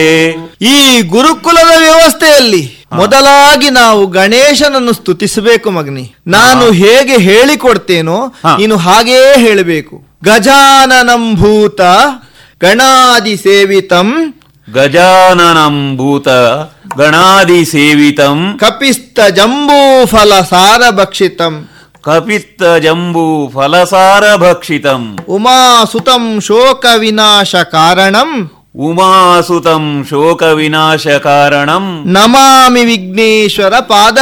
ಈ ಗುರುಕುಲದ ವ್ಯವಸ್ಥೆಯಲ್ಲಿ ಮೊದಲಾಗಿ ನಾವು ಗಣೇಶನನ್ನು ಸ್ತುತಿಸಬೇಕು ಮಗನಿ ನಾನು ಹೇಗೆ ಹೇಳಿಕೊಡ್ತೇನೋ ಹಾ. ನೀನು ಹಾಗೇ ಹೇಳಬೇಕು ಗಜಾನನಂಭೂತ ಗಣಾದಿ ಸೇವಿತಂ ಗಜಾನನಂ ಭೂತ ಗಣಾದಿ ಸೇವಿತಂ ಕಪಿಸ್ತ ಜಂಬೂಫಲ ಸಾರ ಭಕ್ಷಿತಂ ಕಪಿತ್ತ ಜಂಬೂ ಫಲಸಾರ ಭಕ್ಷಿತಂ ಉಮಾಸುತಂ ಶೋಕ ವಿನಾಶ ಕಾರಣಂ ಉಮಾಸುತಂ ಶೋಕ ವಿನಾಶ ಕಾರಣಂ ನಮಾಮಿ ವಿಘ್ನೇಶ್ವರ ಪಾದ